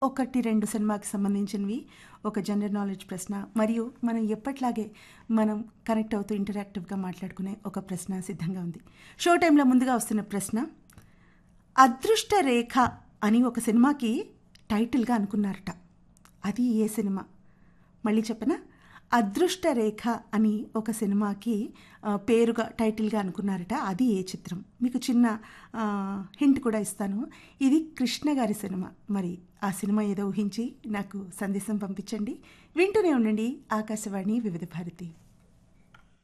ఒకటి రెండు సినిమాకి సంబంధించినవి ఒక జనరల్ నాలెడ్జ్ ప్రశ్న మరియు మనం ఎప్పట్లాగే మనం కనెక్ట్ అవుతూ ఇంటరాక్టివ్గా మాట్లాడుకునే ఒక ప్రశ్న సిద్ధంగా ఉంది షో టైంలో ముందుగా వస్తున్న ప్రశ్న అదృష్ట రేఖ అని ఒక సినిమాకి టైటిల్గా అనుకున్నారట అది ఏ సినిమా మళ్ళీ చెప్పనా అదృష్ట రేఖ అని ఒక సినిమాకి ఆ, పేరుగా టైటిల్గా అనుకున్నారట అది ఏ చిత్రం మీకు చిన్న ఆ, హింట్ కూడా ఇస్తాను ఇది కృష్ణ గారి సినిమా మరి ఆ సినిమా ఏదో ఊహించి నాకు సందేశం పంపించండి వింటూనే ఉండండి ఆకాశవాణి వివిధ భారతి